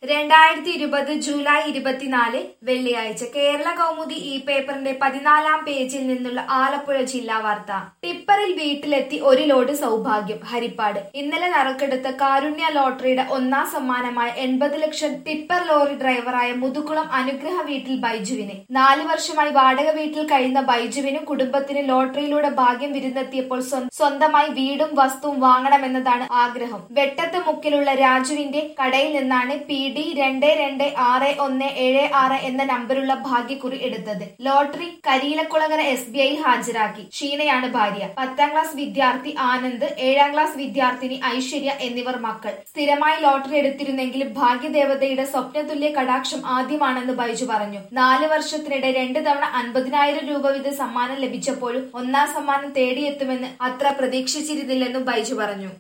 രണ്ടായിരത്തി ഇരുപത് ജൂലൈ ഇരുപത്തിനാല് വെള്ളിയാഴ്ച കേരള കൗമുദി ഈ പേപ്പറിന്റെ പതിനാലാം പേജിൽ നിന്നുള്ള ആലപ്പുഴ ജില്ലാ വാർത്ത ടിപ്പറിൽ വീട്ടിലെത്തി ഒരു ലോഡ് സൗഭാഗ്യം ഹരിപ്പാട് ഇന്നലെ നറുക്കെടുത്ത കാരുണ്യ ലോട്ടറിയുടെ ഒന്നാം സമ്മാനമായ എൺപത് ലക്ഷം ടിപ്പർ ലോറി ഡ്രൈവറായ മുതുകുളം അനുഗ്രഹ വീട്ടിൽ ബൈജുവിന് നാലു വർഷമായി വാടക വീട്ടിൽ കഴിയുന്ന ബൈജുവിനും കുടുംബത്തിനും ലോട്ടറിയിലൂടെ ഭാഗ്യം വിരുന്നെത്തിയപ്പോൾ സ്വ- സ്വന്തമായി വീടും വസ്തുവും വാങ്ങണമെന്നതാണ് ആഗ്രഹം വെട്ടത്ത് മുക്കിലുള്ള രാജുവിന്റെ കടയിൽ നിന്നാണ് പി ഡി രണ്ട് രണ്ട് ആറ് ഒന്ന് ഏഴ് ആറ് എന്ന നമ്പറുള്ള ഭാഗ്യക്കുറി എടുത്തത് ലോട്ടറി കരിയിലക്കുളങ്ങര എസ് ബി ഐയിൽ ഹാജരാക്കി ഷീനയാണ് ഭാര്യ പത്താം ക്ലാസ് വിദ്യാർത്ഥി ആനന്ദ് ഏഴാം ക്ലാസ് വിദ്യാർത്ഥിനി ഐശ്വര്യ എന്നിവർ മക്കൾ സ്ഥിരമായി ലോട്ടറി എടുത്തിരുന്നെങ്കിലും ഭാഗ്യദേവതയുടെ സ്വപ്നതുല്യ കടാക്ഷം ആദ്യമാണെന്ന് ബൈജു പറഞ്ഞു നാല് വർഷത്തിനിടെ രണ്ട് തവണ അൻപതിനായിരം രൂപ വീതം സമ്മാനം ലഭിച്ചപ്പോഴും ഒന്നാം സമ്മാനം തേടിയെത്തുമെന്ന് അത്ര പ്രതീക്ഷിച്ചിരുന്നില്ലെന്നും ബൈജു പറഞ്ഞു